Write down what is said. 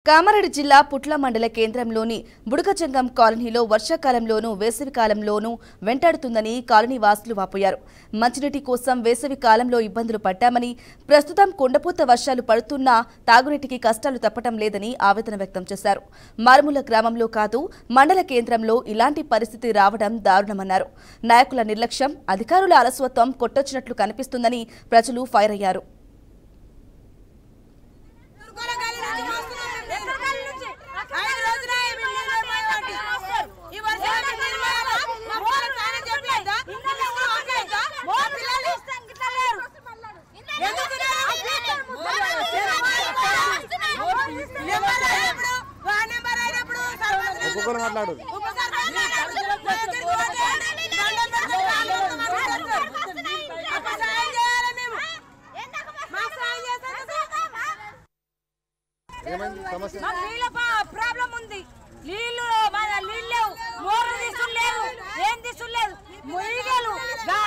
కామారెడ్డి జిల్లా పుట్ల మండల కేంద్రంలోని బుడకజంగం కాలనీలో వర్షాకాలంలోనూ వేసవి కాలంలోనూ వెంటాడుతుందని కాలనీ వాసులు వాపోయారు మంచినీటి కోసం వేసవి కాలంలో ఇబ్బందులు పడ్డామని ప్రస్తుతం కుండపోత వర్షాలు పడుతున్నా తాగునీటికి కష్టాలు తప్పటం లేదని ఆవేదన వ్యక్తం చేశారు మారుమూల గ్రామంలో కాదు మండల కేంద్రంలో ఇలాంటి పరిస్థితి రావడం దారుణమన్నారు నాయకుల నిర్లక్ష్యం అధికారుల అలసత్వం కొట్టొచ్చినట్లు కనిపిస్తుందని ప్రజలు ఫైర్ అయ్యారు ఐదు రోజులు అయ్యి బిల్డింగ్ పోయి ఈ వర్షం బిల్డింగ్ పోయాలా? మా పిల్లలు తానే చెప్పలేదా? పిల్లలు కూడా ఆపలేదా? మా పిల్లలు ఎందుకు నెంబర్ అయినప్పుడు వార్డు నెంబర్ అయినప్పుడు సర్పంచ్ ఒక్కొక్కరు మాట్లాడు ఉప సర్పంచ్ అయినప్పుడు మా దగ్గరికి పోతే దండం పెట్టుకొని కాళ్ళు మొక్కుతారు. అప్పుడు సాయం చేయాలి మేము. మాకు సాయం చేస్తే ఏమైంది సమస్య మాకు నీళ్ళ పా- ప్రాబ్లం ఉంది నీళ్లు మన నీళ్ళు లేవు మోర్లు తీసులు లేవు ఏం తీసులు లేదు మొయ్యలు